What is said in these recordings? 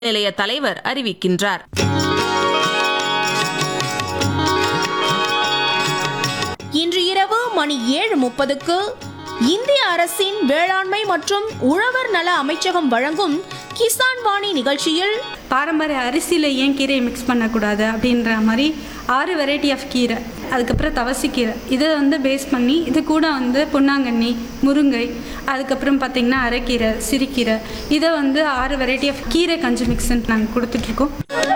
நிலைய தலைவர் அறிவிக்கின்றார் இன்று இரவு மணி ஏழு முப்பதுக்கு இந்திய அரசின் வேளாண்மை மற்றும் உழவர் நல அமைச்சகம் வழங்கும் கிசான் வாணி நிகழ்ச்சியில் பாரம்பரிய அரிசியில் ஏன் கீரையை மிக்ஸ் பண்ணக்கூடாது அப்படின்ற மாதிரி ஆறு வெரைட்டி ஆஃப் கீரை அதுக்கப்புறம் தவசிக்கீரை இதை வந்து பேஸ் பண்ணி இது கூட வந்து பொன்னாங்கண்ணி முருங்கை அதுக்கப்புறம் பார்த்திங்கன்னா அரைக்கீரை சிறுகீரை இதை வந்து ஆறு வெரைட்டி ஆஃப் கீரை கஞ்சி மிக்ஸ்ன்னு நாங்கள் கொடுத்துட்ருக்கோம்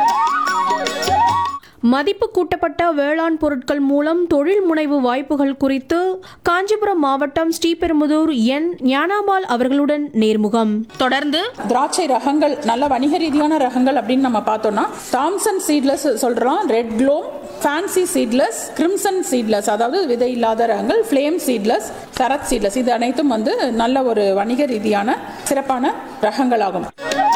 மதிப்பு கூட்டப்பட்ட வேளாண் பொருட்கள் மூலம் தொழில் முனைவு வாய்ப்புகள் குறித்து காஞ்சிபுரம் மாவட்டம் ஸ்ரீபெரும்புதூர் என் ஞானாம்பாள் அவர்களுடன் நேர்முகம் தொடர்ந்து திராட்சை ரகங்கள் நல்ல வணிக ரீதியான ரகங்கள் அப்படின்னு நம்ம பார்த்தோம்னா தாம்சன் சீட்லெஸ் சொல்றோம் red globe fancy seedless crimson seedless அதாவது விதை இல்லாத ரகங்கள் ஃப்ளேம் சீட்லெஸ் சரத் சீட்லெஸ் இது அனைத்தும் வந்து நல்ல ஒரு வணிக ரீதியான சிறப்பான ரகங்களாகும்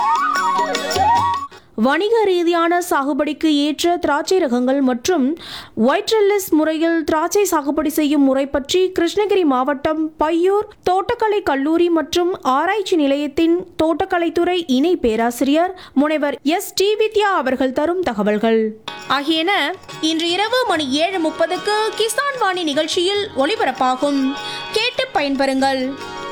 வணிக ரீதியான சாகுபடிக்கு ஏற்ற திராட்சை ரகங்கள் மற்றும் ஒயிட்ரெல்லிஸ் முறையில் திராட்சை சாகுபடி செய்யும் முறை பற்றி கிருஷ்ணகிரி மாவட்டம் பையூர் தோட்டக்கலை கல்லூரி மற்றும் ஆராய்ச்சி நிலையத்தின் தோட்டக்கலைத்துறை இணை பேராசிரியர் முனைவர் எஸ் டி வித்யா அவர்கள் தரும் தகவல்கள் ஆகியன இன்று இரவு மணி ஏழு முப்பதுக்கு கிசான் வாணி நிகழ்ச்சியில் ஒளிபரப்பாகும் கேட்டு பயன்பெறுங்கள்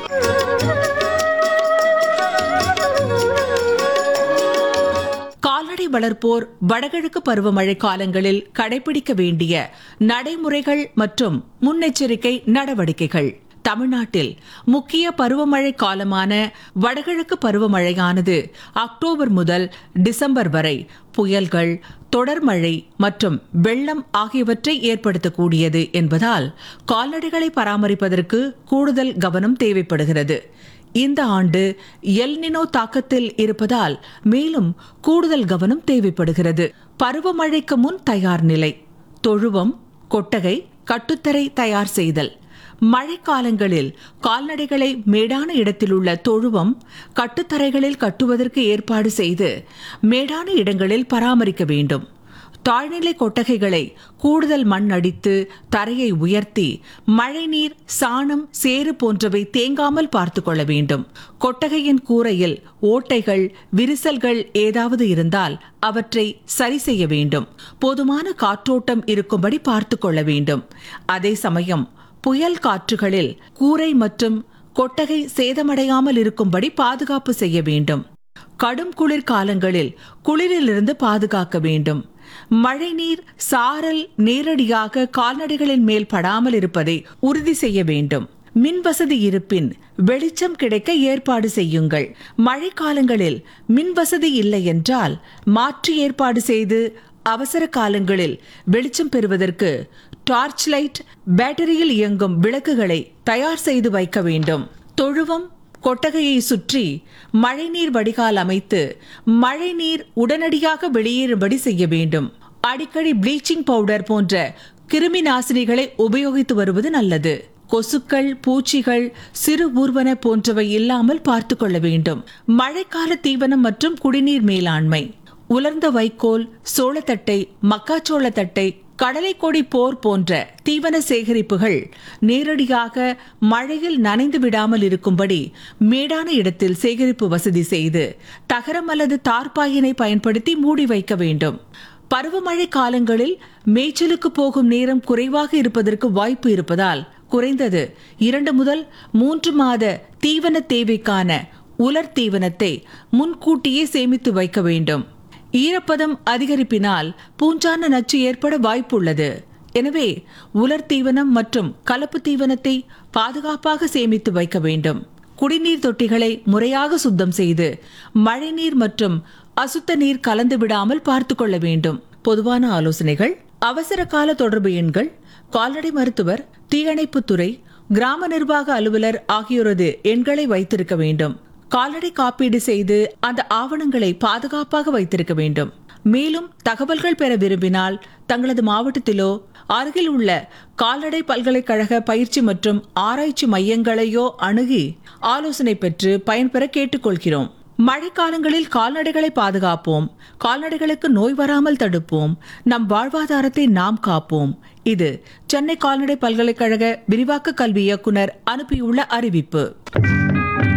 கால்நடை வளர்ப்போர் வடகிழக்கு பருவமழை காலங்களில் கடைபிடிக்க வேண்டிய நடைமுறைகள் மற்றும் முன்னெச்சரிக்கை நடவடிக்கைகள் தமிழ்நாட்டில் முக்கிய பருவமழை காலமான வடகிழக்கு பருவமழையானது அக்டோபர் முதல் டிசம்பர் வரை புயல்கள் தொடர் மழை மற்றும் வெள்ளம் ஆகியவற்றை ஏற்படுத்தக்கூடியது என்பதால் கால்நடைகளை பராமரிப்பதற்கு கூடுதல் கவனம் தேவைப்படுகிறது இந்த ஆண்டு எல்னினோ தாக்கத்தில் இருப்பதால் மேலும் கூடுதல் கவனம் தேவைப்படுகிறது பருவமழைக்கு முன் தயார் நிலை தொழுவம் கொட்டகை கட்டுத்தரை தயார் செய்தல் மழைக்காலங்களில் கால்நடைகளை மேடான இடத்திலுள்ள தொழுவம் கட்டுத்தரைகளில் கட்டுவதற்கு ஏற்பாடு செய்து மேடான இடங்களில் பராமரிக்க வேண்டும் தாழ்நிலை கொட்டகைகளை கூடுதல் மண் அடித்து தரையை உயர்த்தி மழைநீர் சாணம் சேறு போன்றவை தேங்காமல் பார்த்து கொள்ள வேண்டும் கொட்டகையின் கூரையில் ஓட்டைகள் விரிசல்கள் ஏதாவது இருந்தால் அவற்றை சரி செய்ய வேண்டும் போதுமான காற்றோட்டம் இருக்கும்படி பார்த்து கொள்ள வேண்டும் அதே சமயம் புயல் காற்றுகளில் கூரை மற்றும் கொட்டகை சேதமடையாமல் இருக்கும்படி பாதுகாப்பு செய்ய வேண்டும் கடும் குளிர் காலங்களில் குளிரிலிருந்து பாதுகாக்க வேண்டும் மழைநீர் சாரல் நேரடியாக கால்நடைகளின் மேல் படாமல் இருப்பதை உறுதி செய்ய வேண்டும் மின் வசதி இருப்பின் வெளிச்சம் கிடைக்க ஏற்பாடு செய்யுங்கள் மழைக்காலங்களில் மின் வசதி இல்லை என்றால் மாற்று ஏற்பாடு செய்து அவசர காலங்களில் வெளிச்சம் பெறுவதற்கு டார்ச் லைட் பேட்டரியில் இயங்கும் விளக்குகளை தயார் செய்து வைக்க வேண்டும் தொழுவம் கொட்டகையை சுற்றி மழைநீர் வடிகால் அமைத்து மழைநீர் உடனடியாக வெளியேறும்படி செய்ய வேண்டும் அடிக்கடி ப்ளீச்சிங் பவுடர் போன்ற கிருமி நாசினிகளை உபயோகித்து வருவது நல்லது கொசுக்கள் பூச்சிகள் சிறு ஊர்வன போன்றவை இல்லாமல் பார்த்து கொள்ள வேண்டும் மழைக்கால தீவனம் மற்றும் குடிநீர் மேலாண்மை உலர்ந்த வைக்கோல் சோளத்தட்டை மக்காச்சோளத்தட்டை கடலை கொடி போர் போன்ற தீவன சேகரிப்புகள் நேரடியாக மழையில் நனைந்து விடாமல் இருக்கும்படி மேடான இடத்தில் சேகரிப்பு வசதி செய்து தகரம் அல்லது தார்பாயினை பயன்படுத்தி மூடி வைக்க வேண்டும் பருவமழை காலங்களில் மேய்ச்சலுக்கு போகும் நேரம் குறைவாக இருப்பதற்கு வாய்ப்பு இருப்பதால் குறைந்தது இரண்டு முதல் மூன்று மாத தீவன தேவைக்கான உலர் தீவனத்தை முன்கூட்டியே சேமித்து வைக்க வேண்டும் ஈரப்பதம் அதிகரிப்பினால் பூஞ்சான நச்சு ஏற்பட வாய்ப்புள்ளது எனவே உலர் தீவனம் மற்றும் கலப்பு தீவனத்தை பாதுகாப்பாக சேமித்து வைக்க வேண்டும் குடிநீர் தொட்டிகளை முறையாக சுத்தம் செய்து மழைநீர் மற்றும் அசுத்த நீர் கலந்து விடாமல் பார்த்து கொள்ள வேண்டும் பொதுவான ஆலோசனைகள் அவசர கால தொடர்பு எண்கள் கால்நடை மருத்துவர் தீயணைப்புத்துறை கிராம நிர்வாக அலுவலர் ஆகியோரது எண்களை வைத்திருக்க வேண்டும் கால்நடை காப்பீடு செய்து அந்த ஆவணங்களை பாதுகாப்பாக வைத்திருக்க வேண்டும் மேலும் தகவல்கள் பெற விரும்பினால் தங்களது மாவட்டத்திலோ அருகில் உள்ள கால்நடை பல்கலைக்கழக பயிற்சி மற்றும் ஆராய்ச்சி மையங்களையோ அணுகி ஆலோசனை பெற்று பயன்பெற கேட்டுக்கொள்கிறோம் மழைக்காலங்களில் கால்நடைகளை பாதுகாப்போம் கால்நடைகளுக்கு நோய் வராமல் தடுப்போம் நம் வாழ்வாதாரத்தை நாம் காப்போம் இது சென்னை கால்நடை பல்கலைக்கழக விரிவாக்க கல்வி இயக்குனர் அனுப்பியுள்ள அறிவிப்பு